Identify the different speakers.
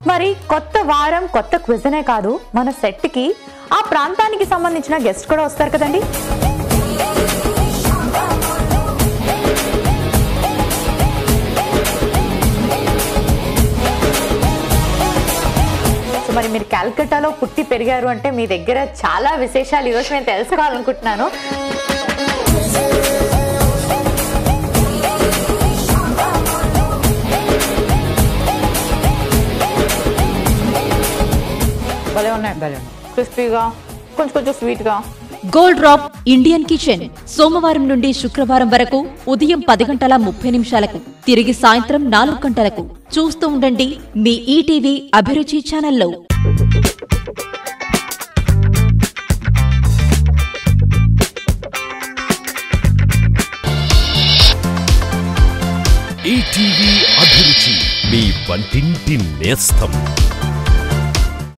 Speaker 1: మరి కొత్త వారం కొత్త క్విజనే కాదు మన సెట్ కి ఆ ప్రాంతానికి సంబంధించిన గెస్ట్ కూడా వస్తారు కదండి సో మరి మీరు కాల్కటాలో పుట్టి పెరిగారు అంటే మీ దగ్గర చాలా విశేషాలు ఈరోజు నేను తెలుసుకోవాలనుకుంటున్నాను భలే ఉన్నాయి భలే క్రిస్పీగా కొంచెం కొంచెం స్వీట్గా
Speaker 2: గోల్డ్ డ్రాప్ ఇండియన్ కిచెన్ సోమవారం నుండి శుక్రవారం వరకు ఉదయం పది గంటల ముప్పై నిమిషాలకు తిరిగి సాయంత్రం నాలుగు గంటలకు చూస్తూ ఉండండి మీ ఈటీవీ అభిరుచి ఛానల్లో
Speaker 3: ఈటీవీ అభిరుచి మీ వంటింటి నేస్తం